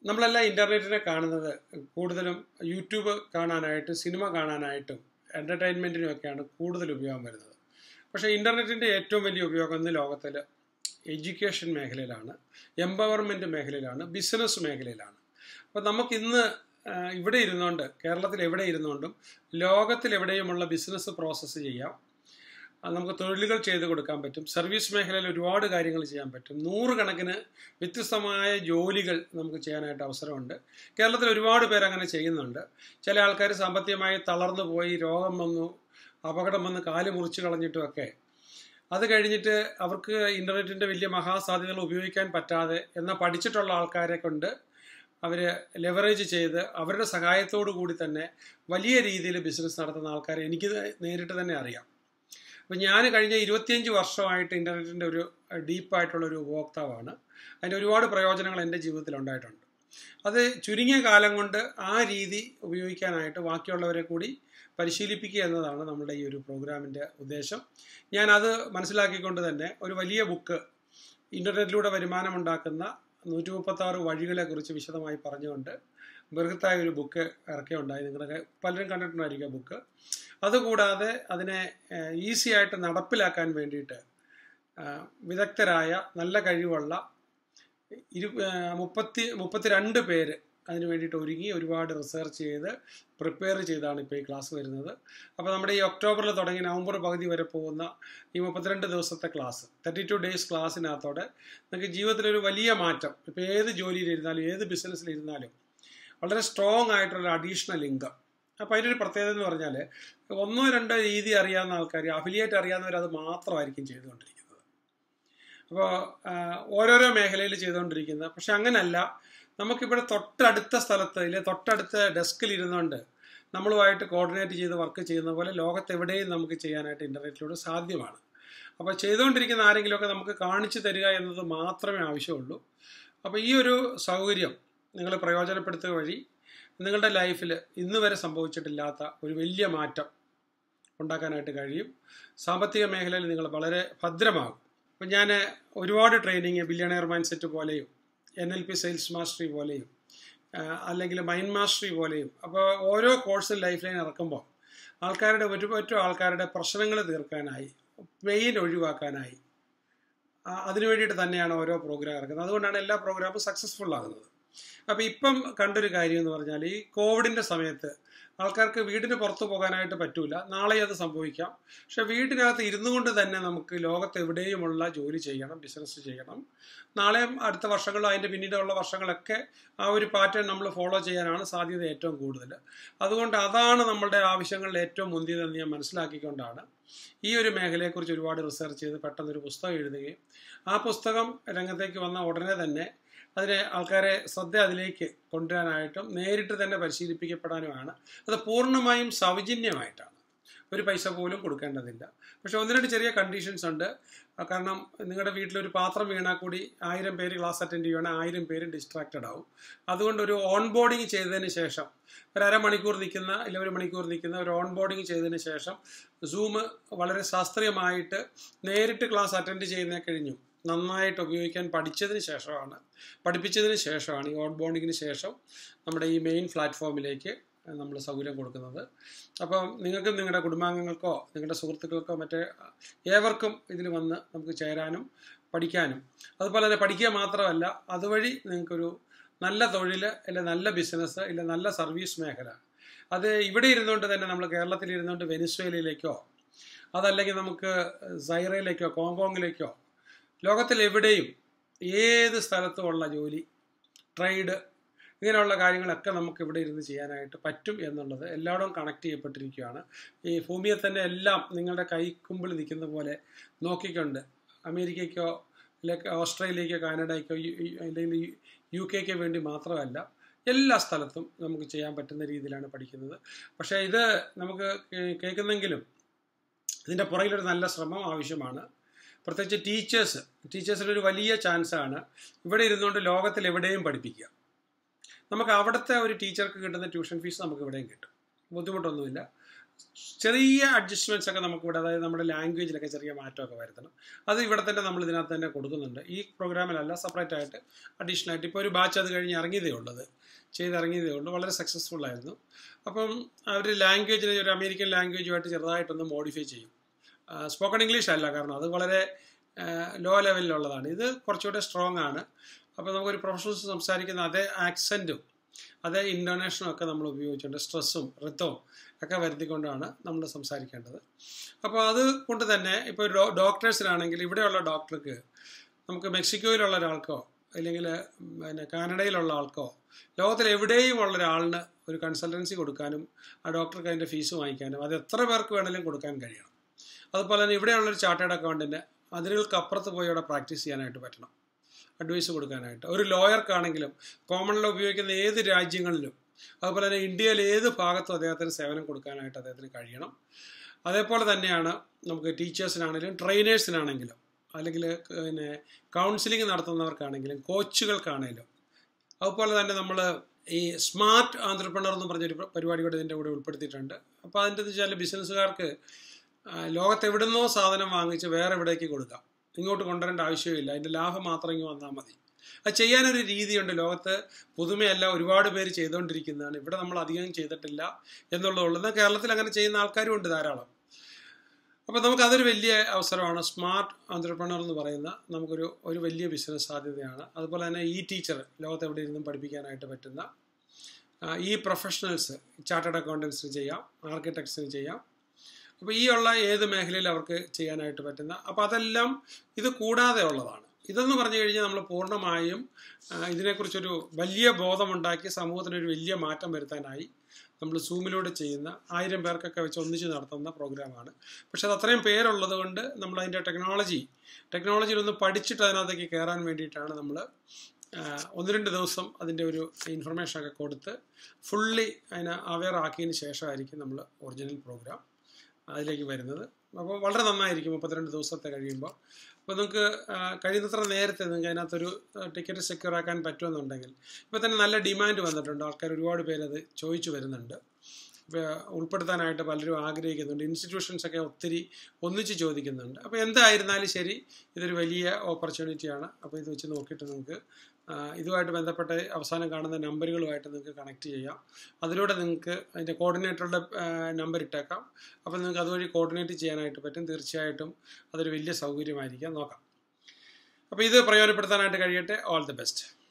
നമ്മളെല്ലാം ഇൻ്റർനെറ്റിനെ കാണുന്നത് കൂടുതലും യൂട്യൂബ് കാണാനായിട്ട് സിനിമ കാണാനായിട്ടും എൻ്റർടൈൻമെൻറ്റിനും ഒക്കെയാണ് കൂടുതൽ ഉപയോഗം വരുന്നത് പക്ഷേ ഇൻ്റർനെറ്റിൻ്റെ ഏറ്റവും വലിയ ഉപയോഗം ഇന്ന് ലോകത്തിൽ എഡ്യൂക്കേഷൻ മേഖലയിലാണ് എംപവർമെൻറ്റ് മേഖലയിലാണ് ബിസിനസ് മേഖലയിലാണ് അപ്പോൾ നമുക്കിന്ന് ആ, ഇവിടെ ഇരുന്നുകൊണ്ട് കേരളത്തിൽ എവിടെ ഇരുന്നുകൊണ്ടും ലോകത്തിൽ എവിടെയുമുള്ള ബിസിനസ് പ്രോസസ്സ് ചെയ്യാം അത് നമുക്ക് തൊഴിലുകൾ ചെയ്ത് കൊടുക്കാൻ പറ്റും സർവീസ് മേഖലയിൽ ഒരുപാട് കാര്യങ്ങൾ ചെയ്യാൻ പറ്റും നൂറുകണക്കിന് വ്യത്യസ്തമായ ജോലികൾ നമുക്ക് ചെയ്യാനായിട്ട് അവസരമുണ്ട് കേരളത്തിൽ ഒരുപാട് പേര് അങ്ങനെ ചെയ്യുന്നുണ്ട് ചില ആൾക്കാർ സാമ്പത്തികമായി തളർന്നു പോയി രോഗം വന്നു അപകടം വന്ന് കാല് മുറിച്ച് കളഞ്ഞിട്ടുമൊക്കെ അത് കഴിഞ്ഞിട്ട് അവർക്ക് ഇൻ്റർനെറ്റിൻ്റെ വലിയ മഹാസാധ്യതകൾ ഉപയോഗിക്കാൻ പറ്റാതെ എന്നാൽ പഠിച്ചിട്ടുള്ള ആൾക്കാരെ കൊണ്ട് അവർ ലെവറേജ് ചെയ്ത് അവരുടെ സഹായത്തോടു കൂടി തന്നെ വലിയ രീതിയിൽ ബിസിനസ് നടത്തുന്ന ആൾക്കാരെ എനിക്ക് നേരിട്ട് തന്നെ അറിയാം അപ്പം ഞാൻ കഴിഞ്ഞ ഇരുപത്തിയഞ്ച് വർഷമായിട്ട് ഇൻ്റർനെറ്റിൻ്റെ ഒരു ഡീപ്പായിട്ടുള്ള ഒരു ഉപഭോക്താവാണ് അതിൻ്റെ ഒരുപാട് പ്രയോജനങ്ങൾ എൻ്റെ ജീവിതത്തിൽ ഉണ്ടായിട്ടുണ്ട് അത് ചുരുങ്ങിയ കാലം കൊണ്ട് ആ രീതി ഉപയോഗിക്കാനായിട്ട് ബാക്കിയുള്ളവരെ കൂടി പരിശീലിപ്പിക്കുക എന്നതാണ് നമ്മുടെ ഈ ഒരു പ്രോഗ്രാമിൻ്റെ ഉദ്ദേശം ഞാൻ അത് മനസ്സിലാക്കിക്കൊണ്ട് തന്നെ ഒരു വലിയ ബുക്ക് ഇൻ്റർനെറ്റിലൂടെ വരുമാനമുണ്ടാക്കുന്ന നൂറ്റി മുപ്പത്താറ് വഴികളെക്കുറിച്ച് വിശദമായി പറഞ്ഞുകൊണ്ട് ബൃഹത്തായ ഒരു ബുക്ക് ഇറക്കിയുണ്ടായി നിങ്ങളൊക്കെ പലരും കണ്ടിട്ടുണ്ടായിരിക്കും ആ ബുക്ക് അതുകൂടാതെ അതിനെ ഈസി ആയിട്ട് നടപ്പിലാക്കാൻ വേണ്ടിയിട്ട് ആ, വിദഗ്ധരായ നല്ല കഴിവുള്ള ഇരു ആ, മുപ്പത്തി മുപ്പത്തിരണ്ട് പേര് അതിന് വേണ്ടിയിട്ട് ഒരുങ്ങി ഒരുപാട് റിസർച്ച് ചെയ്ത് പ്രിപ്പയർ ചെയ്താണ് ഇപ്പോൾ ഈ ക്ലാസ് വരുന്നത് അപ്പോൾ നമ്മുടെ ഈ ഒക്ടോബറിൽ തുടങ്ങി നവംബർ പകുതി വരെ പോകുന്ന ഈ മുപ്പത്തിരണ്ട് ദിവസത്തെ ക്ലാസ് തേർട്ടി ടു ഡേയ്സ് ക്ലാസ്സിനകത്തോടെ നിങ്ങൾക്ക് ജീവിതത്തിലൊരു വലിയ മാറ്റം ഇപ്പോൾ ഏത് ജോലിയിലിരുന്നാലും ഏത് ബിസിനസ്സിലിരുന്നാലും വളരെ സ്ട്രോങ് ആയിട്ടുള്ള അഡീഷണൽ ഇൻകം അപ്പോൾ അതിനൊരു പ്രത്യേകത എന്ന് പറഞ്ഞാൽ ഒന്നോ രണ്ടോ രീതി അറിയാവുന്ന ആൾക്കാർ അഫിലിയേറ്റ് അറിയാവുന്നവർ അത് മാത്രമായിരിക്കും ചെയ്തുകൊണ്ടിരിക്കുന്നത് അപ്പോൾ ഓരോരോ മേഖലയിൽ ചെയ്തുകൊണ്ടിരിക്കുന്നത് പക്ഷെ അങ്ങനല്ല നമുക്കിവിടെ തൊട്ടടുത്ത സ്ഥലത്ത് ഇല്ലെ തൊട്ടടുത്ത ഡെസ്കിൽ ഇരുന്നുകൊണ്ട് നമ്മളുമായിട്ട് കോർഡിനേറ്റ് ചെയ്ത് വർക്ക് ചെയ്യുന്ന പോലെ ലോകത്തെവിടെയും നമുക്ക് ചെയ്യാനായിട്ട് ഇൻ്റർനെറ്റിലൂടെ സാധ്യമാണ് അപ്പോൾ ചെയ്തുകൊണ്ടിരിക്കുന്ന ആരെങ്കിലുമൊക്കെ നമുക്ക് കാണിച്ചു തരിക എന്നത് മാത്രമേ ആവശ്യമുള്ളൂ അപ്പോൾ ഈ ഒരു സൗകര്യം നിങ്ങൾ പ്രയോജനപ്പെടുത്തുക വഴി നിങ്ങളുടെ ലൈഫിൽ ഇന്ന് വരെ സംഭവിച്ചിട്ടില്ലാത്ത ഒരു വലിയ മാറ്റം ഉണ്ടാക്കാനായിട്ട് കഴിയും സാമ്പത്തിക മേഖലയിൽ നിങ്ങൾ വളരെ ഭദ്രമാകും അപ്പം ഞാൻ ഒരുപാട് ട്രെയിനിങ് ബില്യണയർ മൈൻഡ് സെറ്റ് പോലെയും N L P sales mastery പോലെയും ആ, അല്ലെങ്കിൽ മൈൻഡ് മാസ്റ്ററി പോലെയും അപ്പോൾ ഓരോ കോഴ്സും ലൈഫ് ലൈൻ ഇറക്കുമ്പോൾ ആൾക്കാരുടെ ഒരു പറ്റും ആൾക്കാരുടെ പ്രശ്നങ്ങൾ തീർക്കാനായി പെയിൻ ഒഴിവാക്കാനായി ആ, അതിനു വേണ്ടിയിട്ട് തന്നെയാണ് ഓരോ പ്രോഗ്രാം ഇറക്കുന്നത് അതുകൊണ്ടാണ് എല്ലാ പ്രോഗ്രാമും സക്സസ്ഫുൾ ആകുന്നത് അപ്പോൾ ഇപ്പം കണ്ടൊരു കാര്യം എന്ന് പറഞ്ഞാൽ ഈ കോവിഡിൻ്റെ സമയത്ത് ആൾക്കാർക്ക് വീടിന് പുറത്തു പോകാനായിട്ട് പറ്റൂല നാളെ അത് സംഭവിക്കാം പക്ഷെ വീട്ടിനകത്ത് ഇരുന്നു കൊണ്ട് തന്നെ നമുക്ക് ലോകത്ത് എവിടെയുമുള്ള ജോലി ചെയ്യണം ബിസിനസ് ചെയ്യണം നാളെയും അടുത്ത വർഷങ്ങളും അതിൻ്റെ പിന്നീടുള്ള വർഷങ്ങളൊക്കെ ആ ഒരു പാറ്റേൺ നമ്മൾ ഫോളോ ചെയ്യാനാണ് സാധ്യത ഏറ്റവും കൂടുതൽ അതുകൊണ്ട് അതാണ് നമ്മളുടെ ആവശ്യങ്ങളിൽ ഏറ്റവും മുന്തിയതെന്ന് ഞാൻ മനസ്സിലാക്കിക്കൊണ്ടാണ് ഈ ഒരു മേഖലയെക്കുറിച്ച് ഒരുപാട് റിസർച്ച് ചെയ്ത് പെട്ടെന്നൊരു പുസ്തകം എഴുതുകയും ആ പുസ്തകം രംഗത്തേക്ക് വന്ന ഉടനെ തന്നെ അതിനെ ആൾക്കാരെ ശ്രദ്ധ അതിലേക്ക് കൊണ്ടുവരാനായിട്ടും നേരിട്ട് തന്നെ പരിശീലിപ്പിക്കപ്പെടാനുമാണ് അത് പൂർണ്ണമായും സൗജന്യമായിട്ടാണ് ഒരു പൈസ പോലും കൊടുക്കേണ്ടതില്ല പക്ഷെ ഒന്ന് രണ്ട് ചെറിയ കണ്ടീഷൻസ് ഉണ്ട് ആ, കാരണം നിങ്ങളുടെ വീട്ടിലൊരു പാത്രം വീണാൽ കൂടി ആയിരം പേര് ക്ലാസ് അറ്റൻഡ് ചെയ്യുവാണെങ്കിൽ ആയിരം പേര് ഡിസ്ട്രാക്റ്റഡ് ആവും അതുകൊണ്ട് ഒരു ഓൺ ബോർഡിങ് ചെയ്തതിന് ശേഷം ഒരു അരമണിക്കൂർ നിൽക്കുന്ന ഇല്ല ഒരു മണിക്കൂർ നിൽക്കുന്ന ഒരു ഓൺ ബോർഡിങ് ചെയ്തതിന് ശേഷം സൂം വളരെ ശാസ്ത്രീയമായിട്ട് നേരിട്ട് ക്ലാസ് അറ്റൻഡ് ചെയ്യുന്നേ കഴിഞ്ഞു നന്നായിട്ട് ഉപയോഗിക്കാൻ പഠിച്ചതിന് ശേഷമാണ് പഠിപ്പിച്ചതിന് ശേഷമാണ് ഈ ഓൺ ബോർഡിങ്ങിന് ശേഷം നമ്മുടെ ഈ മെയിൻ പ്ലാറ്റ്ഫോമിലേക്ക് നമ്മൾ സൗകര്യം കൊടുക്കുന്നത് അപ്പം നിങ്ങൾക്കും നിങ്ങളുടെ കുടുംബാംഗങ്ങൾക്കോ നിങ്ങളുടെ സുഹൃത്തുക്കൾക്കോ മറ്റേ ഏവർക്കും ഇതിൽ വന്ന് നമുക്ക് ചേരാനും പഠിക്കാനും അതുപോലെ തന്നെ പഠിക്കുക മാത്രമല്ല അതുവഴി നിങ്ങൾക്കൊരു നല്ല തൊഴിൽ അല്ലെ നല്ല ബിസിനസ് ഇല്ല നല്ല സർവീസ് മേഖല അത് ഇവിടെ ഇരുന്നുകൊണ്ട് തന്നെ നമ്മൾ കേരളത്തിൽ ഇരുന്നുകൊണ്ട് വെനിസ്വേലയിലേക്കോ അതല്ലെങ്കിൽ നമുക്ക് സൈറയിലേക്കോ കോങ്കോങ്ങിലേക്കോ ലോകത്തിൽ എവിടെയും ഏത് സ്ഥലത്തുമുള്ള ജോലി ട്രേഡ് ഇങ്ങനെയുള്ള കാര്യങ്ങളൊക്കെ നമുക്ക് ഇവിടെ ഇരുന്ന് ചെയ്യാനായിട്ട് പറ്റും എന്നുള്ളത് എല്ലായിടവും കണക്ട് ചെയ്യപ്പെട്ടിരിക്കുകയാണ് ഈ ഭൂമിയെ തന്നെ എല്ലാം നിങ്ങളുടെ കൈക്കുമ്പിൾ നിൽക്കുന്ന പോലെ നോക്കിക്കൊണ്ട് അമേരിക്കയ്ക്കോ അല്ലെങ്കിൽ ഓസ്ട്രേലിയക്കോ കാനഡയ്ക്കോ യു- യു- അല്ലെങ്കിൽ യു കെക്ക് വേണ്ടി മാത്രമല്ല എല്ലാ സ്ഥലത്തും നമുക്ക് ചെയ്യാൻ പറ്റുന്ന രീതിയിലാണ് പഠിക്കുന്നത് പക്ഷേ ഇത് നമുക്ക് കേ- കേൾക്കുന്നെങ്കിലും ഇതിൻ്റെ പുറകിലൊരു നല്ല ശ്രമം ആവശ്യമാണ് പ്രത്യേകിച്ച് ടീച്ചേഴ്സ് ടീച്ചേഴ്സിന് ഒരു വലിയ ചാൻസാണ് ഇവിടെ ഇരുന്നുകൊണ്ട് ലോകത്തിൽ എവിടെയും പഠിപ്പിക്കുക നമുക്ക് അവിടുത്തെ ഒരു ടീച്ചർക്ക് കിട്ടുന്ന ട്യൂഷൻ ഫീസ് നമുക്ക് ഇവിടെയും കിട്ടും ബുദ്ധിമുട്ടൊന്നുമില്ല ചെറിയ അഡ്ജസ്റ്റ്മെൻറ്റ്സ് ഒക്കെ നമുക്ക് ഇവിടെ അതായത് നമ്മുടെ ലാംഗ്വേജിലൊക്കെ ചെറിയ മാറ്റമൊക്കെ വരുത്തണം അത് ഇവിടെ തന്നെ നമ്മൾ ഇതിനകത്ത് തന്നെ കൊടുക്കുന്നുണ്ട് ഈ പ്രോഗ്രാമിലല്ല സെപ്പറേറ്റ് ആയിട്ട് അഡീഷണൽ ആയിട്ട് ഇപ്പോൾ ഒരു ബാച്ച് അത് കഴിഞ്ഞ് ഇറങ്ങിയതേ ഉള്ളത് ചെയ്തിറങ്ങിയതേ ഉള്ളൂ വളരെ സക്സസ്ഫുൾ ആയിരുന്നു അപ്പം അവർ ലാംഗ്വേജിനെ ഒരു അമേരിക്കൻ ലാംഗ്വേജുമായിട്ട് ചെറുതായിട്ടൊന്ന് മോഡിഫൈ ചെയ്യും സ്പോക്കൺ ഇംഗ്ലീഷ് അല്ല കാരണം അത് വളരെ ലോ ലെവലിലുള്ളതാണ് ഇത് കുറച്ചുകൂടെ സ്ട്രോങ് ആണ് അപ്പോൾ നമുക്കൊരു പ്രൊഫഷണൽസ് സംസാരിക്കുന്ന അതേ ആക്സൻറ്റും അതേ ഇൻറ്റോണേഷനും ഒക്കെ നമ്മൾ ഉപയോഗിച്ചുകൊണ്ട് സ്ട്രെസ്സും ഋത്തവും ഒക്കെ വരുത്തിക്കൊണ്ടാണ് നമ്മൾ സംസാരിക്കേണ്ടത് അപ്പോൾ അത് കൊണ്ട് തന്നെ ഇപ്പോൾ ഡോ ഡോക്ടേഴ്സിനാണെങ്കിൽ ഇവിടെയുള്ള ഡോക്ടർക്ക് നമുക്ക് മെക്സിക്കോയിലുള്ള ഒരാൾക്കോ അല്ലെങ്കിൽ പിന്നെ കാനഡയിലുള്ള ആൾക്കോ ലോകത്തിൽ എവിടെയും ഉള്ള ഒരാളിന് ഒരു കൺസൾട്ടൻസി കൊടുക്കാനും ആ ഡോക്ടർക്ക് അതിൻ്റെ ഫീസ് വാങ്ങിക്കാനും അത് എത്ര പേർക്ക് വേണമെങ്കിലും കൊടുക്കാൻ കഴിയണം അതുപോലെ തന്നെ ഇവിടെയുള്ളൊരു ചാർട്ടേഡ് അക്കൗണ്ടിന് അതിനുകൾക്ക് അപ്പുറത്ത് പോയി അവിടെ പ്രാക്ടീസ് ചെയ്യാനായിട്ട് പറ്റണം അഡ്വൈസ് കൊടുക്കാനായിട്ട് ഒരു ലോയർക്കാണെങ്കിലും കോമൺ ലോ ഉപയോഗിക്കുന്ന ഏത് രാജ്യങ്ങളിലും അതുപോലെ തന്നെ ഇന്ത്യയിൽ ഏത് ഭാഗത്തും അദ്ദേഹത്തിന് സേവനം കൊടുക്കാനായിട്ട് അദ്ദേഹത്തിന് കഴിയണം അതേപോലെ തന്നെയാണ് നമുക്ക് ടീച്ചേഴ്സിനാണെങ്കിലും ട്രെയിനേഴ്സിനാണെങ്കിലും അല്ലെങ്കിൽ പിന്നെ കൗൺസിലിംഗ് നടത്തുന്നവർക്കാണെങ്കിലും കോച്ചുകൾക്കാണെങ്കിലും അതുപോലെ തന്നെ നമ്മൾ ഈ സ്മാർട്ട് ആന്ത്രപ്രണർ എന്ന് പറഞ്ഞൊരു പരിപാടി കൂടെ ഇതിൻ്റെ കൂടെ ഉൾപ്പെടുത്തിയിട്ടുണ്ട് അപ്പോൾ അതിൻ്റെ വെച്ചാൽ ബിസിനസ്സുകാർക്ക് ലോകത്ത് എവിടുന്നോ സാധനം വാങ്ങിച്ച് വേറെ എവിടേക്ക് കൊടുക്കാം ഇങ്ങോട്ട് കൊണ്ടുവരേണ്ട ആവശ്യമില്ല അതിൻ്റെ ലാഭം മാത്രം ഇങ്ങ് വന്നാൽ മതി അത് ചെയ്യാനൊരു രീതിയുണ്ട് ലോകത്ത് പുതുമയല്ല ഒരുപാട് പേര് ചെയ്തുകൊണ്ടിരിക്കുന്നതാണ് ഇവിടെ നമ്മൾ അധികം ചെയ്തിട്ടില്ല എന്നുള്ളതുള്ളൂ എന്നാൽ കേരളത്തിൽ അങ്ങനെ ചെയ്യുന്ന ആൾക്കാരും ഉണ്ട് ധാരാളം അപ്പോൾ നമുക്ക് അതൊരു വലിയ അവസരമാണ് സ്മാർട്ട് ആന്ത്രപ്രണർ എന്ന് പറയുന്ന നമുക്കൊരു ഒരു വലിയ ബിസിനസ് സാധ്യതയാണ് അതുപോലെ തന്നെ ഈ ടീച്ചർ ലോകത്ത് എവിടെ ഇരുന്നും പഠിപ്പിക്കാനായിട്ട് പറ്റുന്ന ഈ പ്രൊഫഷണൽസ് ചാർട്ടേഡ് അക്കൗണ്ടൻസിന് ചെയ്യാം ആർക്കിടെക്ട്സിന് ചെയ്യാം അപ്പോൾ ഈ ഉള്ള ഏത് മേഖലയിൽ അവർക്ക് ചെയ്യാനായിട്ട് പറ്റുന്ന അപ്പോൾ അതെല്ലാം ഇത് കൂടാതെ ഉള്ളതാണ് ഇതെന്ന് പറഞ്ഞു കഴിഞ്ഞാൽ നമ്മൾ പൂർണ്ണമായും ഇതിനെക്കുറിച്ചൊരു വലിയ ബോധമുണ്ടാക്കി സമൂഹത്തിനൊരു വലിയ മാറ്റം വരുത്താനായി നമ്മൾ സൂമിലൂടെ ചെയ്യുന്ന ആയിരം പേർക്കൊക്കെ വെച്ച് ഒന്നിച്ച് നടത്തുന്ന പ്രോഗ്രാമാണ് പക്ഷെ അത് അത്രയും പേരുള്ളത് കൊണ്ട് നമ്മൾ അതിൻ്റെ ടെക്നോളജി ടെക്നോളജിയിൽ ഒന്ന് പഠിച്ചിട്ട് അതിനകത്തേക്ക് കയറാൻ വേണ്ടിയിട്ടാണ് നമ്മൾ ഒന്ന് രണ്ട് ദിവസം അതിൻ്റെ ഒരു ഇൻഫർമേഷനൊക്കെ കൊടുത്ത് ഫുള്ളി അതിനെ അവെയർ ആക്കിയതിന് ശേഷമായിരിക്കും നമ്മൾ ഒറിജിനൽ പ്രോഗ്രാം അതിലേക്ക് വരുന്നത് അപ്പോൾ വളരെ നന്നായിരിക്കും മുപ്പത്തിരണ്ട് ദിവസത്തെ കഴിയുമ്പോൾ അപ്പോൾ നിങ്ങൾക്ക് കഴിയുന്നത്ര നേരത്തെ നിങ്ങൾക്ക് അതിനകത്തൊരു ടിക്കറ്റ് സെക്യൂർ ആക്കാൻ പറ്റുമെന്നുണ്ടെങ്കിൽ ഇപ്പോൾ തന്നെ നല്ല ഡിമാൻഡ് വന്നിട്ടുണ്ട് ആൾക്കാർ ഒരുപാട് പേര് അത് ചോദിച്ചു വരുന്നുണ്ട് ഉൾപ്പെടുത്താനായിട്ട് പലരും ആഗ്രഹിക്കുന്നുണ്ട് ഇൻസ്റ്റിറ്റ്യൂഷൻസ് ഒക്കെ ഒത്തിരി ഒന്നിച്ച് ചോദിക്കുന്നുണ്ട് അപ്പോൾ എന്തായിരുന്നാലും ശരി ഇതൊരു വലിയ ഓപ്പർച്യൂണിറ്റിയാണ് അപ്പോൾ ഇത് വെച്ച് നോക്കിയിട്ട് നിങ്ങൾക്ക് ഇതുമായിട്ട് ബന്ധപ്പെട്ട അവസാനം കാണുന്ന നമ്പറുകളുമായിട്ട് നിങ്ങൾക്ക് കണക്ട് ചെയ്യാം അതിലൂടെ നിങ്ങൾക്ക് അതിൻ്റെ കോർഡിനേറ്ററുടെ നമ്പർ ഇട്ടേക്കാം അപ്പോൾ നിങ്ങൾക്ക് അതുവഴി കോർഡിനേറ്റ് ചെയ്യാനായിട്ട് പറ്റും തീർച്ചയായിട്ടും അതൊരു വലിയ സൗകര്യമായിരിക്കാം നോക്കാം അപ്പോൾ ഇത് പ്രയോജനപ്പെടുത്താനായിട്ട് കഴിയട്ടെ ഓൾ ദി ബെസ്റ്റ്